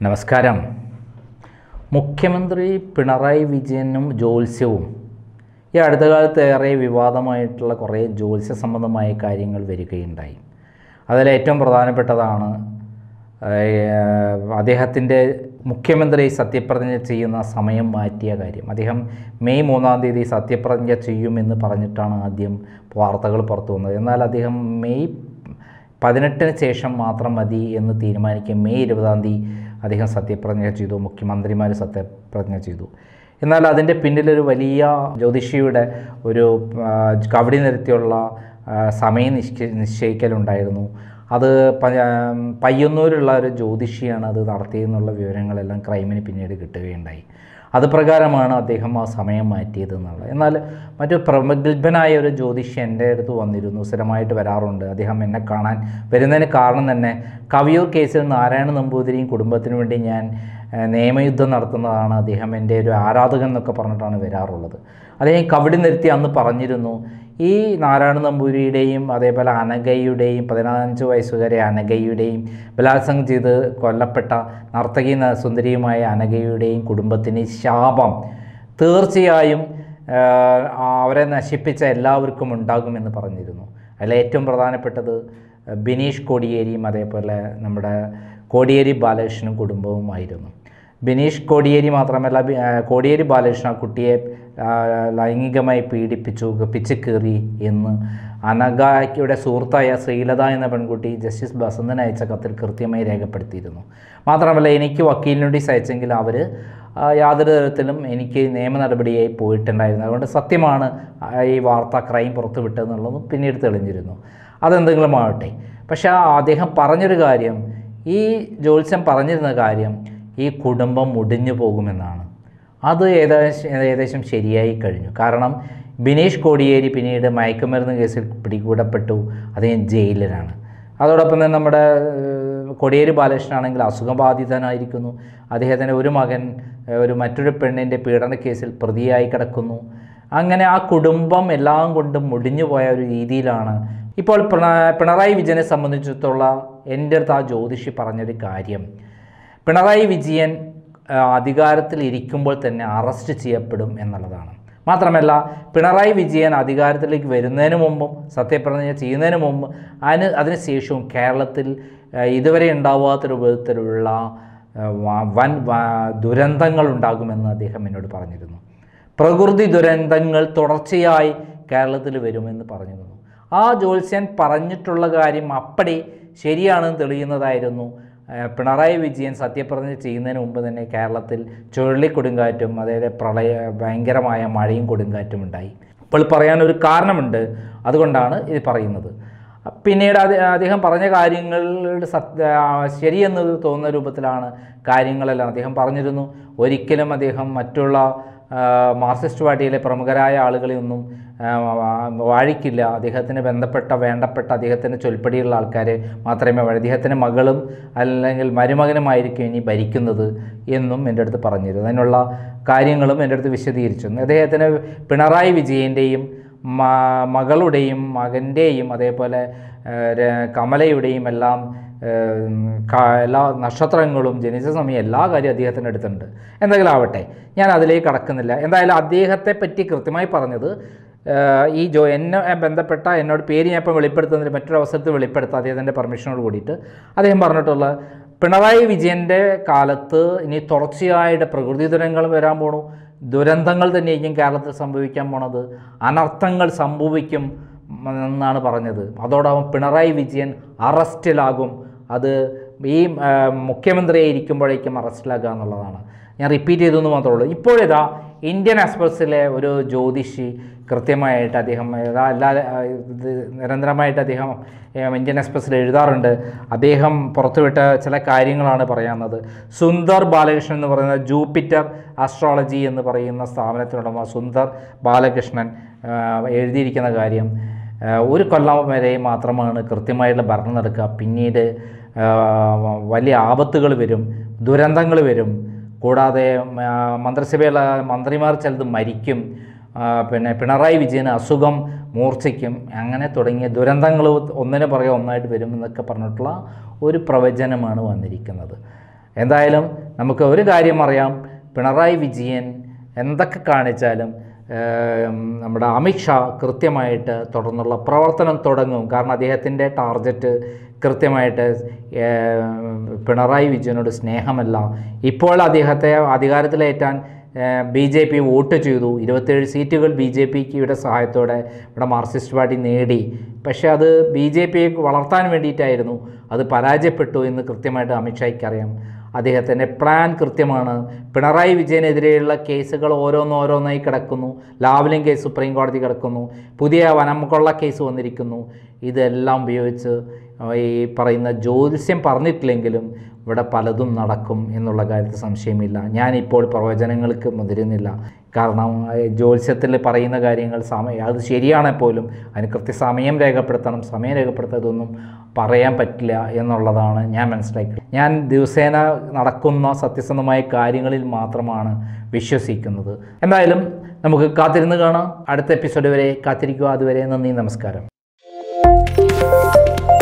നമസ്കാരം മുഖ്യമന്ത്രി പിണറായി വിജയനും ജ്യോത്സ്യവും ഈ അടുത്ത കാലത്ത് ഏറെ വിവാദമായിട്ടുള്ള കുറേ ജ്യോത്സ്യ സംബന്ധമായ കാര്യങ്ങൾ വരികയുണ്ടായി അതിൽ ഏറ്റവും പ്രധാനപ്പെട്ടതാണ് ഏഹ്, അദ്ദേഹത്തിൻ്റെ മുഖ്യമന്ത്രി സത്യപ്രതിജ്ഞ ചെയ്യുന്ന സമയം മാറ്റിയ കാര്യം അദ്ദേഹം മെയ് മൂന്നാം തീയതി സത്യപ്രതിജ്ഞ ചെയ്യുമെന്ന് പറഞ്ഞിട്ടാണ് ആദ്യം വാർത്തകൾ പുറത്തു വന്നത് എന്നാൽ അദ്ദേഹം മെയ് പതിനെട്ടിന് ശേഷം മാത്രം മതി എന്ന് തീരുമാനിക്കും മെയ് ഇരുപതാം തീയതി അദ്ദേഹം സത്യപ്രതിജ്ഞ ചെയ്തു മുഖ്യമന്ത്രിമാർ സത്യപ്രതിജ്ഞ ചെയ്തു എന്നാൽ അതിൻ്റെ പിന്നിലൊരു വലിയ ജ്യോതിഷിയുടെ ഒരു ആ, കവടി നിരത്തിയുള്ള ആ, സമയം നിശ്ചയ നിശ്ചയിക്കലുണ്ടായിരുന്നു അത് പ- പയ്യന്നൂരുള്ള ഒരു ജ്യോതിഷിയാണ് അത് നടത്തിയെന്നുള്ള വിവരങ്ങളെല്ലാം ക്രൈമിന് പിന്നീട് കിട്ടുകയുണ്ടായി അത് പ്രകാരമാണ് അദ്ദേഹം ആ സമയം മാറ്റിയത് എന്നുള്ളത് എന്നാൽ മറ്റു പ്രഗത്ഭനായ ഒരു ജ്യോതിഷി എൻ്റെ അടുത്ത് വന്നിരുന്നു സ്ഥിരമായിട്ട് വരാറുണ്ട് അദ്ദേഹം എന്നെ കാണാൻ വരുന്നതിന് കാരണം തന്നെ കവിയൂർ കേസിൽ നാരായണ നമ്പൂതിരിയും കുടുംബത്തിനു വേണ്ടി ഞാൻ ഏഹ്, നിയമയുദ്ധം നടത്തുന്നതാണ് അദ്ദേഹം എൻ്റെ ഒരു ആരാധകൻ എന്നൊക്കെ പറഞ്ഞിട്ടാണ് വരാറുള്ളത് അദ്ദേഹം കവിടി നിർത്തി അന്ന് പറഞ്ഞിരുന്നു ഈ നാരായണ നമ്പൂരിയുടെയും അതേപോലെ അനഘയുടെയും പതിനഞ്ച് വയസ്സുകാരെ അനഘയുടെയും ബലാത്സംഗം ചെയ്ത് കൊല്ലപ്പെട്ട നർത്തകി ന- സുന്ദരിയുമായ അനഘയുടെയും കുടുംബത്തിന് ശാപം തീർച്ചയായും ആ, അവരെ നശിപ്പിച്ച എല്ലാവർക്കും ഉണ്ടാകുമെന്ന് പറഞ്ഞിരുന്നു അതിൽ ഏറ്റവും പ്രധാനപ്പെട്ടത് ബിനീഷ് കോടിയേരിയും അതേപോലെ നമ്മുടെ കോടിയേരി ബാലകൃഷ്ണനും കുടുംബവുമായിരുന്നു ബിനീഷ് കോടിയേരി മാത്രമല്ല ബി- ആ, കോടിയേരി ബാലകൃഷ്ണൻ ആ കുട്ടിയെ ആ, ലൈംഗികമായി പീഡിപ്പിച്ചു പിച്ചിക്കീറി എന്ന് അനഘയുടെ സുഹൃത്തായ ശ്രീലത എന്ന പെൺകുട്ടി ജസ്റ്റിസ് ബസന്തൻ അയച്ച കത്തിൽ കൃത്യമായി രേഖപ്പെടുത്തിയിരുന്നു മാത്രമല്ല എനിക്ക് വക്കീൽ നോട്ടീസ് അയച്ചെങ്കിൽ അവർ യാതൊരു തരത്തിലും എനിക്ക് നിയമ നടപടിയായി പോയിട്ടുണ്ടായിരുന്നു അതുകൊണ്ട് സത്യമാണ് ആ, ഈ വാർത്ത ക്രൈം പുറത്തു വിട്ടതെന്നുള്ളതും പിന്നീട് തെളിഞ്ഞിരുന്നു അതെന്തെങ്കിലും ആവട്ടെ പക്ഷേ ആ അദ്ദേഹം പറഞ്ഞൊരു കാര്യം ഈ ജ്യോത്സ്യം പറഞ്ഞിരുന്ന കാര്യം ഈ കുടുംബം മുടിഞ്ഞു പോകുമെന്നാണ് അത് ഏകദേശം ഏകദേശം ശരിയായി കഴിഞ്ഞു കാരണം ബിനീഷ് കോടിയേരി പിന്നീട് മയക്കുമരുന്ന് കേസിൽ പിടികൂടപ്പെട്ടു അദ്ദേഹം ജയിലിലാണ് അതോടൊപ്പം തന്നെ നമ്മുടെ ഏഹ്, കോടിയേരി ബാലകൃഷ്ണനാണെങ്കിൽ അസുഖബാധിതനായിരിക്കുന്നു അദ്ദേഹത്തിൻ്റെ ഒരു മകൻ ഏഹ്, ഒരു മറ്റൊരു പെണ്ണിൻ്റെ പീഡന കേസിൽ പ്രതിയായി കിടക്കുന്നു അങ്ങനെ ആ കുടുംബം എല്ലാം കൊണ്ടും മുടിഞ്ഞു പോയ ഒരു രീതിയിലാണ് ഇപ്പോൾ പിണ പിണറായി വിജയനെ സംബന്ധിച്ചിടത്തോളം എൻ്റെ അടുത്ത് ആ ജ്യോതിഷി പറഞ്ഞൊരു കാര്യം പിണറായി വിജയൻ ആ, അധികാരത്തിൽ ഇരിക്കുമ്പോൾ തന്നെ അറസ്റ്റ് ചെയ്യപ്പെടും എന്നുള്ളതാണ് മാത്രമല്ല പിണറായി വിജയൻ അധികാരത്തിലേക്ക് വരുന്നതിന് മുമ്പും സത്യപ്രതിജ്ഞ ചെയ്യുന്നതിന് മുമ്പ് അതിന് അതിനുശേഷവും കേരളത്തിൽ ആ, ഇതുവരെ ഉണ്ടാവാത്തൊരു വിധത്തിലുള്ള ആ, വ- വൻ വ- ദുരന്തങ്ങൾ ഉണ്ടാകുമെന്ന് അദ്ദേഹം എന്നോട് പറഞ്ഞിരുന്നു പ്രകൃതി ദുരന്തങ്ങൾ തുടർച്ചയായി കേരളത്തിൽ വരുമെന്ന് പറഞ്ഞിരുന്നു ആ ജ്യോത്സ്യൻ പറഞ്ഞിട്ടുള്ള കാര്യം അപ്പടി ശരിയാണെന്ന് തെളിയുന്നതായിരുന്നു ഏഹ് പിണറായി വിജയൻ സത്യപ്രതിജ്ഞ ചെയ്യുന്നതിന് മുമ്പ് തന്നെ കേരളത്തിൽ ചുഴലിക്കൊടുങ്കാറ്റും അതായത് പ്രളയ ഭയങ്കരമായ മഴയും കൊടുങ്കാറ്റും ഉണ്ടായി അപ്പോൾ പറയാനൊരു കാരണമുണ്ട് അതുകൊണ്ടാണ് ഇത് പറയുന്നത് പിന്നീട് അത് അദ്ദേഹം പറഞ്ഞ കാര്യങ്ങളുടെ സത്യ ആ, ശരിയെന്ന് തോന്നുന്ന രൂപത്തിലാണ് കാര്യങ്ങളെല്ലാം അദ്ദേഹം പറഞ്ഞിരുന്നു ഒരിക്കലും അദ്ദേഹം മറ്റുള്ള ആ, മാർക്സിസ്റ്റ് പാർട്ടിയിലെ പ്രമുഖരായ ആളുകളെയൊന്നും ആ, വാഴിക്കില്ല അദ്ദേഹത്തിന് ബന്ധപ്പെട്ട വേണ്ടപ്പെട്ട അദ്ദേഹത്തിന് ചൊൽപ്പടിയുള്ള ആൾക്കാരെ മാത്രമേ വാഴ അദ്ദേഹത്തിൻ്റെ മകളും അല്ലെങ്കിൽ മരുമകനുമായിരിക്കും ഇനി ഭരിക്കുന്നത് എന്നും എൻ്റെ അടുത്ത് പറഞ്ഞിരുന്നു അതിനുള്ള കാര്യങ്ങളും എൻ്റെ അടുത്ത് വിശദീകരിച്ചു അദ്ദേഹത്തിന് പിണറായി വിജയൻ്റെയും മ- മകളുടെയും മകൻ്റെയും അതേപോലെ ഏഹ്, ര- കമലയുടെയും എല്ലാം ഏഹ്, ക- എല്ലാ നക്ഷത്രങ്ങളും ജനിച്ച സമയം എല്ലാ കാര്യവും അദ്ദേഹത്തിൻ്റെ അടുത്തുണ്ട് എന്തെങ്കിലും ആവട്ടെ ഞാൻ അതിലേക്ക് കടക്കുന്നില്ല എന്തായാലും അദ്ദേഹത്തെ പറ്റി കൃത്യമായി പറഞ്ഞത് ഏഹ്, ഈ ജോ എന്നെ ബന്ധപ്പെട്ട എന്നോട് പേര് ഞാൻ ഇപ്പം വെളിപ്പെടുത്തുന്നതിന് മറ്റൊരു അവസരത്തിൽ വെളിപ്പെടുത്താം അദ്ദേഹത്തിൻ്റെ പെർമിഷനോട് കൂടിയിട്ട് അദ്ദേഹം പറഞ്ഞിട്ടുള്ള പിണറായി വിജയൻ്റെ കാലത്ത് ഇനി തുടർച്ചയായിട്ട് പ്രകൃതി ദുരന്തങ്ങൾ വരാൻ പോണു ദുരന്തങ്ങൾ തന്നെയായിരിക്കും കേരളത്തിൽ സംഭവിക്കാൻ പോണത് അനർത്ഥങ്ങൾ സംഭവിക്കും എന്നാണ് പറഞ്ഞത് അതോടൊപ്പം പിണറായി വിജയൻ അറസ്റ്റിലാകും അത് ഈ ആ, മുഖ്യമന്ത്രിയെ ഇരിക്കുമ്പോഴേക്കും അറസ്റ്റിലാക്കുക എന്നുള്ളതാണ് ഞാൻ റിപ്പീറ്റ് ചെയ്തു എന്ന് മാത്രമേ ഉള്ളൂ ഇപ്പോഴിതാ ഇന്ത്യൻ എക്സ്പ്രസ്സിലെ ഒരു ജ്യോതിഷി കൃത്യമായിട്ട് അദ്ദേഹം ഏതാ എല്ലാ ആ, ഇത് നിരന്തരമായിട്ട് അദ്ദേഹം ഏ, ഇന്ത്യൻ എക്സ്പ്രസ്സിൽ എഴുതാറുണ്ട് അദ്ദേഹം പുറത്തുവിട്ട ചില കാര്യങ്ങളാണ് പറയാവുന്നത് സുന്ദർ ബാലകൃഷ്ണൻ എന്ന് പറയുന്ന ജൂപ്പിറ്റർ ആസ്ട്രോളജി എന്ന് പറയുന്ന സ്ഥാപനത്തിനുടമ സുന്ദർ ബാലകൃഷ്ണൻ ആ, എഴുതിയിരിക്കുന്ന കാര്യം ആ, ഒരു കൊല്ലം വരെ മാത്രമാണ് കൃത്യമായിട്ടുള്ള ഭരണം നടക്കുക പിന്നീട് ആ, വലിയ ആപത്തുകൾ വരും ദുരന്തങ്ങൾ വരും കൂടാതെ ആ, മന്ത്രിസഭയിലുള്ള മന്ത്രിമാർ ചിലത് മരിക്കും ആ, പിന്നെ പിണറായി വിജയന് അസുഖം മൂർച്ഛിക്കും അങ്ങനെ തുടങ്ങിയ ദുരന്തങ്ങൾ ഒന്നിന് പുറകെ ഒന്നായിട്ട് വരും എന്നൊക്കെ പറഞ്ഞിട്ടുള്ള ഒരു പ്രവചനമാണ് വന്നിരിക്കുന്നത് എന്തായാലും നമുക്ക് ഒരു കാര്യം അറിയാം പിണറായി വിജയൻ എന്തൊക്കെ കാണിച്ചാലും ഏം, നമ്മുടെ അമിത്ഷാ കൃത്യമായിട്ട് തുടർന്നുള്ള പ്രവർത്തനം തുടങ്ങും കാരണം അദ്ദേഹത്തിൻ്റെ ടാർഗറ്റ് കൃത്യമായിട്ട് ഏം, പിണറായി വിജയനോട് സ്നേഹമല്ല ഇപ്പോൾ അദ്ദേഹത്തെ അധികാരത്തിലേറ്റാൻ ബി ജെ പി വോട്ട് ചെയ്തു ഇരുപത്തേഴ് സീറ്റുകൾ ബി ജെ പിയുടെ സഹായത്തോടെ ഇവിടെ മാർക്സിസ്റ്റ് പാർട്ടി നേടി പക്ഷേ അത് ബി ജെ പിയെ വളർത്താൻ വേണ്ടിയിട്ടായിരുന്നു അത് പരാജയപ്പെട്ടു എന്ന് കൃത്യമായിട്ട് അമിത്ഷായ്ക്ക് അറിയാം അദ്ദേഹത്തിൻ്റെ പ്ലാൻ കൃത്യമാണ് പിണറായി വിജയനെതിരെയുള്ള കേസുകൾ ഓരോന്നോരോന്നായി കിടക്കുന്നു ലാവ്ലിംഗ് കേസ് സുപ്രീം കോടതി കിടക്കുന്നു പുതിയ വനംകൊള്ള കേസ് വന്നിരിക്കുന്നു ഇതെല്ലാം ഉപയോഗിച്ച് ഈ പറയുന്ന ജ്യോതിഷ്യം പറഞ്ഞിട്ടില്ലെങ്കിലും ഇവിടെ പലതും നടക്കും എന്നുള്ള കാര്യത്തിൽ സംശയമില്ല ഞാനിപ്പോൾ പ്രവചനങ്ങൾക്ക് മുതിരുന്നില്ല കാരണം ഏഹ്, ജ്യോത്സ്യത്തിൽ പറയുന്ന കാര്യങ്ങൾ സമയം അത് ശരിയാണെങ്കിൽ പോലും അതിന് കൃത്യസമയം രേഖപ്പെടുത്തണം സമയം രേഖപ്പെടുത്താതൊന്നും പറയാൻ പറ്റില്ല എന്നുള്ളതാണ് ഞാൻ മനസ്സിലാക്കിയത് ഞാൻ ദിവസേന നടക്കുന്ന സത്യസന്ധമായ കാര്യങ്ങളിൽ മാത്രമാണ് വിശ്വസിക്കുന്നത് എന്തായാലും നമുക്ക് കാത്തിരുന്ന് കാണാം അടുത്ത എപ്പിസോഡ് വരെ കാത്തിരിക്കുക അതുവരെ നന്ദി നമസ്കാരം